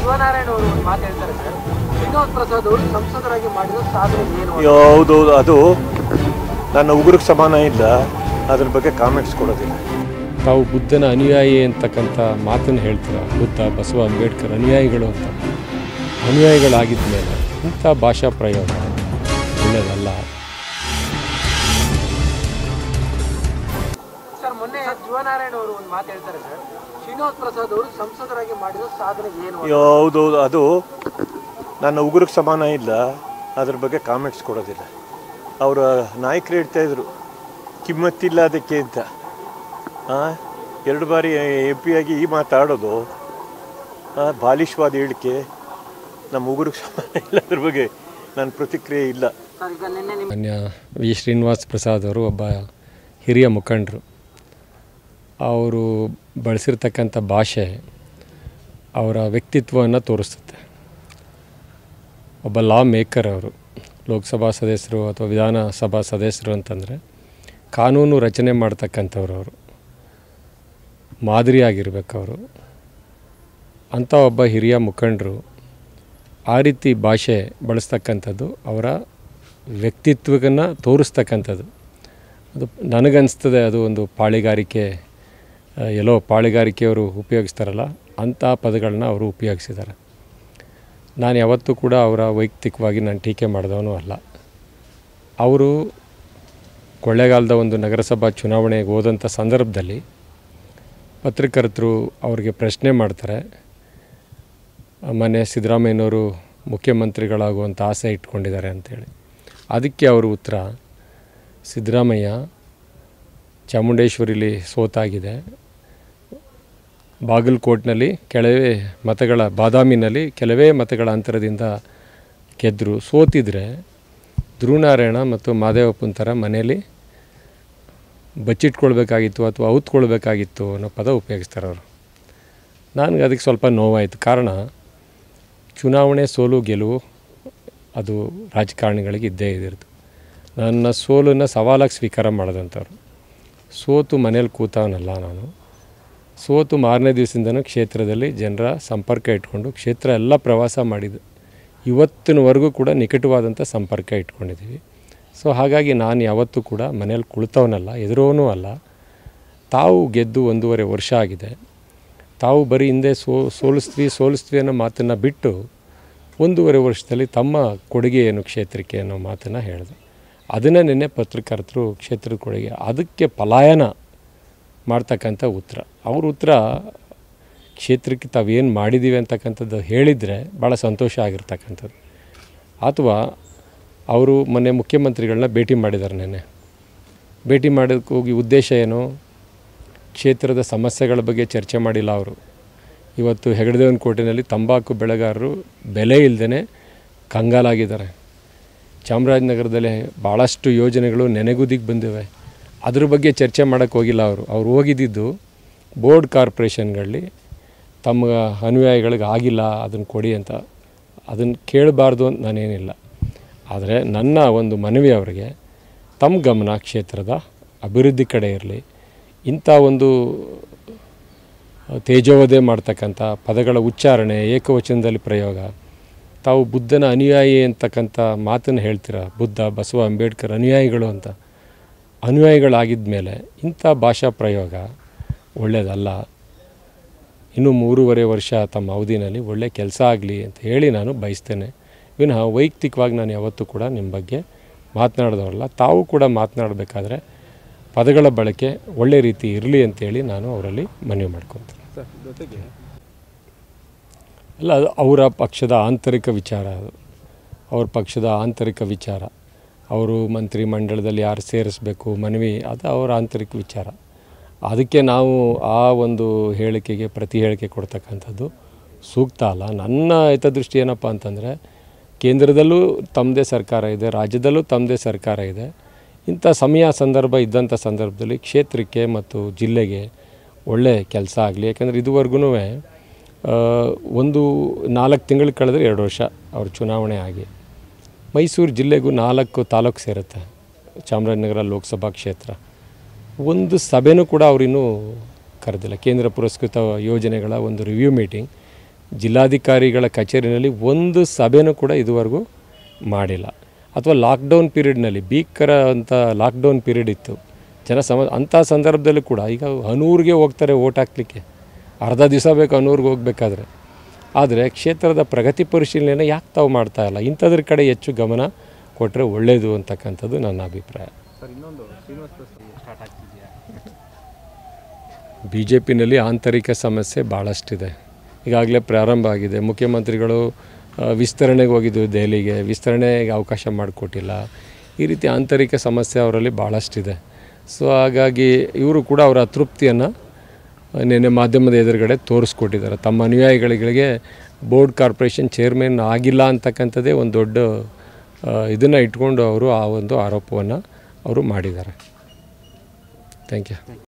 ಶಿವನಾರಾಯಣ ಅವರು ಒಂದು ಮಾತು ಹೇಳ್ತಾರೆ ಸರ್ ವಿನೋದ್ ಪ್ರಸಾದ್ ಅವರು ಸಂಸದರಾಗಿ ಮಾಡಿದ ಸಾಧನೆ ಏನು ಅಂತ. ಹೌದು ಅದು ನನ್ನ ಉಗುರಿಗೆ ಸಮಾನ ಇಲ್ಲ ಅದ್ರ ಬಗ್ಗೆ ಕಾಮೆಂಟ್ಸ್ ಕೊಡೋದಿಲ್ಲ ತಾವು ಬುದ್ಧನ ಅನುಯಾಯಿ ಅಂತಕ್ಕಂಥ ಮಾತನ್ನು ಹೇಳ್ತೀರ ಬುದ್ಧ ಬಸವ ಅಂಬೇಡ್ಕರ್ ಅನುಯಾಯಿಗಳು ಅಂತ ಅನುಯಾಯಿಗಳಾಗಿದ್ದ ಮೇಲೆ ಇಂಥ ಭಾಷಾ ಪ್ರಯೋಗ ಒಳ್ಳೆಯದಲ್ಲ ಸರ್ ಮೊನ್ನೆ ಶಿವನಾರಾಯಣ ಅವರು ಒಂದು ಮಾತು ಹೇಳ್ತಾರೆ ಸರ್ ವಿನೋದ್ ಪ್ರಸಾದ್ ಅವರು ಸಂಸದರಾಗಿ ಮಾಡಿದ ಸಾಧನೆ ಏನು ಅಂತ. ಹೌದು ಅದು ನನ್ನ ಉಗುರಿಗೆ ಸಮಾನ ಇಲ್ಲ ಅದ್ರ ಬಗ್ಗೆ ಕಾಮೆಂಟ್ಸ್ ಕೊಡೋದಿಲ್ಲ ಅವರ ನಾಯಕರು ಹೇಳ್ತಾ ಇದ್ರು ಕಿಮ್ಮತ್ತಿಲ್ಲ ಅದಕ್ಕೆ ಅಂತ ಆ, ಎರಡು ಬಾರಿ ಎಂ ಪಿ ಆಗಿ ಈ ಮಾತಾಡೋದು ಆ, ಬಾಲಿಷ್ವಾದ ಹೇಳಿಕೆ ನಮ್ಮ ಉಗುರಿಗೆ ಸಮಾನ ಇಲ್ಲ ಅದ್ರ ಬಗ್ಗೆ ನನ್ನ ಪ್ರತಿಕ್ರಿಯೆ ಇಲ್ಲ ಸರ್ ಈಗ ನಿನ್ನೆ ನಿಮ್ಮ ಮಾನ್ಯ ವಿ ಶ್ರೀನಿವಾಸ್ ಪ್ರಸಾದ್ ಅವರು ಒಬ್ಬ ಹಿರಿಯ ಮುಖಂಡರು ಅವರು ಬಳಸಿರ್ತಕ್ಕಂಥ ಭಾಷೆ ಅವರ ವ್ಯಕ್ತಿತ್ವವನ್ನು ತೋರಿಸುತ್ತೆ ಒಬ್ಬ ಲಾ ಮೇಕರ್ ಅವರು ಲೋಕಸಭಾ ಸದಸ್ಯರು ಅಥವಾ ವಿಧಾನಸಭಾ ಸದಸ್ಯರು ಅಂತಂದರೆ ಕಾನೂನು ರಚನೆ ಮಾಡ್ತಕ್ಕಂಥವ್ರು ಅವರು ಮಾದರಿಯಾಗಿರ್ಬೇಕು ಅವರು ಅಂಥ ಒಬ್ಬ ಹಿರಿಯ ಮುಖಂಡರು ಆ ರೀತಿ ಭಾಷೆ ಬಳಸ್ತಕ್ಕಂಥದ್ದು ಅವರ ವ್ಯಕ್ತಿತ್ವವನ್ನು ತೋರಿಸ್ತಕ್ಕಂಥದ್ದು ಅದು ನನಗನ್ನಿಸ್ತದೆ ಅದು ಒಂದು ಪಾಳಿಗಾರಿಕೆ ಆ, ಎಲ್ಲೋ ಪಾಳಿಗಾರಿಕೆಯವರು ಉಪಯೋಗಿಸ್ತಾರಲ್ಲ ಅಂಥ ಪದಗಳನ್ನ ಅವರು ಉಪಯೋಗಿಸಿದ್ದಾರೆ ನಾನು ಯಾವತ್ತೂ ಕೂಡ ಅವರ ವೈಯಕ್ತಿಕವಾಗಿ ನಾನು ಟೀಕೆ ಮಾಡಿದವನು ಅಲ್ಲ ಅವರು ಕೊಳ್ಳೇಗಾಲದ ಒಂದು ನಗರಸಭಾ ಚುನಾವಣೆಗೆ ಹೋದಂಥ ಸಂದರ್ಭದಲ್ಲಿ ಪತ್ರಕರ್ತರು ಅವ್ರಿಗೆ ಪ್ರಶ್ನೆ ಮಾಡ್ತಾರೆ ಮೊನ್ನೆ ಸಿದ್ದರಾಮಯ್ಯನವರು ಮುಖ್ಯಮಂತ್ರಿಗಳಾಗುವಂಥ ಆಸೆ ಇಟ್ಕೊಂಡಿದ್ದಾರೆ ಅಂತೇಳಿ ಅದಕ್ಕೆ ಅವರು ಉತ್ತರ ಸಿದ್ದರಾಮಯ್ಯ ಚಾಮುಂಡೇಶ್ವರಿಲಿ ಸೋತಾಗಿದೆ ಬಾಗಲಕೋಟ್ನಲ್ಲಿ ಕೆಲವೇ ಮತಗಳ ಬಾದಾಮಿನಲ್ಲಿ ಕೆಲವೇ ಮತಗಳ ಅಂತರದಿಂದ ಗೆದ್ದರು ಸೋತಿದ್ರೆ ಧ್ರುವನಾರಾಯಣ ಮತ್ತು ಮಾದೇವಪ್ಪನ ಥರ ಮನೇಲಿ ಬಚ್ಚಿಟ್ಕೊಳ್ಬೇಕಾಗಿತ್ತು ಅಥವಾ ಔತ್ಕೊಳ್ಬೇಕಾಗಿತ್ತು ಅನ್ನೋ ಪದ ಉಪಯೋಗಿಸ್ತಾರೆ ಅವರು ನನಗೆ ಅದಕ್ಕೆ ಸ್ವಲ್ಪ ನೋವಾಯಿತು ಕಾರಣ ಚುನಾವಣೆ ಸೋಲು ಗೆಲುವು ಅದು ರಾಜಕಾರಣಿಗಳಿಗೆ ಇದ್ದೇ ಇದಿರ್ತು ನನ್ನ ಸೋಲನ್ನು ಸವಾಲಾಗಿ ಸ್ವೀಕಾರ ಮಾಡಿದಂಥವ್ರು ಸೋತು ಮನೇಲಿ ಕೂತವನಲ್ಲ ನಾನು ಸೋತು ಮಾರನೇ ದಿವಸದಿಂದನೂ ಕ್ಷೇತ್ರದಲ್ಲಿ ಜನರ ಸಂಪರ್ಕ ಇಟ್ಕೊಂಡು ಕ್ಷೇತ್ರ ಎಲ್ಲ ಪ್ರವಾಸ ಮಾಡಿದ್ದು ಇವತ್ತಿನವರೆಗೂ ಕೂಡ ನಿಕಟವಾದಂಥ ಸಂಪರ್ಕ ಇಟ್ಕೊಂಡಿದ್ದೀವಿ ಸೊ ಹಾಗಾಗಿ ನಾನು ಯಾವತ್ತೂ ಕೂಡ ಮನೇಲಿ ಕುಳಿತವನಲ್ಲ ಎದುರೋನೂ ಅಲ್ಲ ತಾವು ಗೆದ್ದು ಒಂದೂವರೆ ವರ್ಷ ಆಗಿದೆ ತಾವು ಬರೀ ಹಿಂದೆ ಸೋ ಸೋಲಿಸ್ತೀವಿ ಸೋಲಿಸ್ತೀವಿ ಅನ್ನೋ ಮಾತನ್ನು ಬಿಟ್ಟು ಒಂದೂವರೆ ವರ್ಷದಲ್ಲಿ ತಮ್ಮ ಕೊಡುಗೆ ಏನು ಕ್ಷೇತ್ರಕ್ಕೆ ಅನ್ನೋ ಮಾತನ್ನು ಹೇಳಿದೆ ಅದನ್ನೇ ನಿನ್ನೆ ಪತ್ರಕರ್ತರು ಕ್ಷೇತ್ರದ ಕೊಡುಗೆ ಅದಕ್ಕೆ ಪಲಾಯನ ಮಾಡ್ತಕ್ಕಂಥ ಉತ್ತರ ಅವ್ರ ಉತ್ತರ ಕ್ಷೇತ್ರಕ್ಕೆ ತಾವೇನು ಮಾಡಿದ್ದೀವಿ ಅಂತಕ್ಕಂಥದ್ದು ಹೇಳಿದರೆ ಭಾಳ ಸಂತೋಷ ಆಗಿರ್ತಕ್ಕಂಥದ್ದು ಅಥವಾ ಅವರು ಮೊನ್ನೆ ಮುಖ್ಯಮಂತ್ರಿಗಳನ್ನ ಭೇಟಿ ಮಾಡಿದ್ದಾರೆ ನೆನ್ನೆ ಭೇಟಿ ಮಾಡೋದಕ್ಕೆ ಹೋಗಿ ಉದ್ದೇಶ ಏನು ಕ್ಷೇತ್ರದ ಸಮಸ್ಯೆಗಳ ಬಗ್ಗೆ ಚರ್ಚೆ ಮಾಡಿಲ್ಲ ಅವರು ಇವತ್ತು ಹೆಗಡದೇವನ ಕೋಟೆಯಲ್ಲಿ ತಂಬಾಕು ಬೆಳೆಗಾರರು ಬೆಲೆ ಇಲ್ಲದೇ ಕಂಗಾಲಾಗಿದ್ದಾರೆ ಚಾಮರಾಜನಗರದಲ್ಲಿ ಭಾಳಷ್ಟು ಯೋಜನೆಗಳು ನೆನೆಗುದಿಗೆ ಬಂದಿವೆ ಅದ್ರ ಬಗ್ಗೆ ಚರ್ಚೆ ಮಾಡೋಕ್ಕೆ ಹೋಗಿಲ್ಲ ಅವರು ಅವ್ರು ಹೋಗಿದ್ದಿದ್ದು ಬೋರ್ಡ್ ಕಾರ್ಪೊರೇಷನ್ಗಳಲ್ಲಿ ತಮ್ಮ ಅನುಯಾಯಿಗಳಿಗೆ ಆಗಿಲ್ಲ ಅದನ್ನು ಕೊಡಿ ಅಂತ ಅದನ್ನು ಕೇಳಬಾರ್ದು ಅಂತ ನಾನೇನಿಲ್ಲ ಆದರೆ ನನ್ನ ಒಂದು ಮನವಿ ಅವರಿಗೆ ತಮ್ಮ ಗಮನ ಕ್ಷೇತ್ರದ ಅಭಿವೃದ್ಧಿ ಕಡೆ ಇರಲಿ ಇಂಥ ಒಂದು ತೇಜೋವಧೆ ಮಾಡ್ತಕ್ಕಂಥ ಪದಗಳ ಉಚ್ಚಾರಣೆ ಏಕವಚನದಲ್ಲಿ ಪ್ರಯೋಗ ತಾವು ಬುದ್ಧನ ಅನುಯಾಯಿ ಅಂತಕ್ಕಂಥ ಮಾತನ್ನು ಹೇಳ್ತೀರ ಬುದ್ಧ ಬಸವ ಅಂಬೇಡ್ಕರ್ ಅನುಯಾಯಿಗಳು ಅಂತ ಅನುಯಾಯಿಗಳಾಗಿದ್ದ ಮೇಲೆ ಇಂಥ ಭಾಷಾ ಪ್ರಯೋಗ ಒಳ್ಳೆಯದಲ್ಲ ಇನ್ನೂ ಮೂರುವರೆ ವರ್ಷ ತಮ್ಮ ಅವಧಿನಲ್ಲಿ ಒಳ್ಳೆ ಕೆಲಸ ಆಗಲಿ ಅಂತ ಹೇಳಿ ನಾನು ಬಯಸ್ತೇನೆ ವಿನಃ ವೈಯಕ್ತಿಕವಾಗಿ ನಾನು ಯಾವತ್ತೂ ಕೂಡ ನಿಮ್ಮ ಬಗ್ಗೆ ಮಾತನಾಡಿದವರಲ್ಲ ತಾವು ಕೂಡ ಮಾತನಾಡಬೇಕಾದ್ರೆ ಪದಗಳ ಬಳಕೆ ಒಳ್ಳೆ ರೀತಿ ಇರಲಿ ಅಂತೇಳಿ ನಾನು ಅವರಲ್ಲಿ ಮನವಿ ಮಾಡ್ಕೊತೀನಿ ಸರ್ ಜೊತೆಗೆ ಅಲ್ಲ ಅದು ಅವರ ಪಕ್ಷದ ಆಂತರಿಕ ವಿಚಾರ ಅದು ಅವ್ರ ಪಕ್ಷದ ಆಂತರಿಕ ವಿಚಾರ ಅವರು ಮಂತ್ರಿ ಮಂಡಲದಲ್ಲಿ ಯಾರು ಸೇರಿಸ್ಬೇಕು ಮನವಿ ಅದು ಅವರ ಆಂತರಿಕ ವಿಚಾರ ಅದಕ್ಕೆ ನಾವು ಆ ಒಂದು ಹೇಳಿಕೆಗೆ ಪ್ರತಿ ಹೇಳಿಕೆ ಕೊಡ್ತಕ್ಕಂಥದ್ದು ಸೂಕ್ತ ಅಲ್ಲ ನನ್ನ ಹಿತದೃಷ್ಟಿ ಏನಪ್ಪ ಅಂತಂದರೆ ಕೇಂದ್ರದಲ್ಲೂ ತಮ್ಮದೇ ಸರ್ಕಾರ ಇದೆ ರಾಜ್ಯದಲ್ಲೂ ತಮ್ಮದೇ ಸರ್ಕಾರ ಇದೆ ಇಂಥ ಸಮಯ ಸಂದರ್ಭ ಇದ್ದಂಥ ಸಂದರ್ಭದಲ್ಲಿ ಕ್ಷೇತ್ರಕ್ಕೆ ಮತ್ತು ಜಿಲ್ಲೆಗೆ ಒಳ್ಳೆ ಕೆಲಸ ಆಗಲಿ ಯಾಕಂದರೆ ಇದುವರೆಗೂ ಒಂದು ನಾಲ್ಕು ತಿಂಗಳು ಕಳೆದ್ರೆ ಎರಡು ವರ್ಷ ಅವ್ರ ಚುನಾವಣೆ ಆಗಿ ಮೈಸೂರು ಜಿಲ್ಲೆಗೂ ನಾಲ್ಕು ತಾಲೂಕು ಸೇರುತ್ತೆ ಚಾಮರಾಜನಗರ ಲೋಕಸಭಾ ಕ್ಷೇತ್ರ ಒಂದು ಸಭೆನೂ ಕೂಡ ಅವರಿನ್ನೂ ಕರೆದಿಲ್ಲ ಕೇಂದ್ರ ಪುರಸ್ಕೃತ ಯೋಜನೆಗಳ ಒಂದು ರಿವ್ಯೂ ಮೀಟಿಂಗ್ ಜಿಲ್ಲಾಧಿಕಾರಿಗಳ ಕಚೇರಿನಲ್ಲಿ ಒಂದು ಸಭೆನೂ ಕೂಡ ಇದುವರೆಗೂ ಮಾಡಿಲ್ಲ ಅಥವಾ ಲಾಕ್ಡೌನ್ ಪೀರಿಯಡ್ನಲ್ಲಿ ಭೀಕರ ಅಂತ ಲಾಕ್ಡೌನ್ ಪೀರಿಯಡ್ ಇತ್ತು ಜನ ಸಮ ಅಂಥ ಸಂದರ್ಭದಲ್ಲೂ ಕೂಡ ಈಗ ಹನೂರಿಗೆ ಹೋಗ್ತಾರೆ ಓಟ್ ಹಾಕ್ಲಿಕ್ಕೆ ಅರ್ಧ ದಿವಸ ಬೇಕು ಹನೂರಿಗೆ ಹೋಗಬೇಕಾದ್ರೆ ಆದರೆ ಕ್ಷೇತ್ರದ ಪ್ರಗತಿ ಪರಿಶೀಲನೆ ಯಾಕೆ ತಾವು ಮಾಡ್ತಾ ಇಲ್ಲ ಇಂಥದ್ರ ಕಡೆ ಹೆಚ್ಚು ಗಮನ ಕೊಟ್ಟರೆ ಒಳ್ಳೆಯದು ಅಂತಕ್ಕಂಥದ್ದು ನನ್ನ ಅಭಿಪ್ರಾಯ ಬಿ ಜೆ ಪಿನಲ್ಲಿ ಆಂತರಿಕ ಸಮಸ್ಯೆ ಭಾಳಷ್ಟಿದೆ ಈಗಾಗಲೇ ಪ್ರಾರಂಭ ಆಗಿದೆ ಮುಖ್ಯಮಂತ್ರಿಗಳು ಆ, ವಿಸ್ತರಣೆಗೆ ಹೋಗಿದ್ದು ದೆಹಲಿಗೆ ವಿಸ್ತರಣೆಗೆ ಅವಕಾಶ ಮಾಡಿಕೊಟ್ಟಿಲ್ಲ ಈ ರೀತಿ ಆಂತರಿಕ ಸಮಸ್ಯೆ ಅವರಲ್ಲಿ ಭಾಳಷ್ಟಿದೆ ಸೊ ಹಾಗಾಗಿ ಇವರು ಕೂಡ ಅವರ ಅತೃಪ್ತಿಯನ್ನು ನಿನ್ನೆ ಮಾಧ್ಯಮದ ಎದುರುಗಡೆ ತೋರಿಸ್ಕೊಟ್ಟಿದ್ದಾರೆ ತಮ್ಮ ಅನುಯಾಯಿಗಳಿಗೆ ಬೋರ್ಡ್ ಕಾರ್ಪೊರೇಷನ್ ಚೇರ್ಮನ್ ಆಗಿಲ್ಲ ಅಂತಕ್ಕಂಥದ್ದೇ ಒಂದು ದೊಡ್ಡ ಇದನ್ನು ಇಟ್ಕೊಂಡು ಅವರು ಆ ಒಂದು ಆರೋಪವನ್ನು ಅವರು ಮಾಡಿದ್ದಾರೆ ಥ್ಯಾಂಕ್ ಯು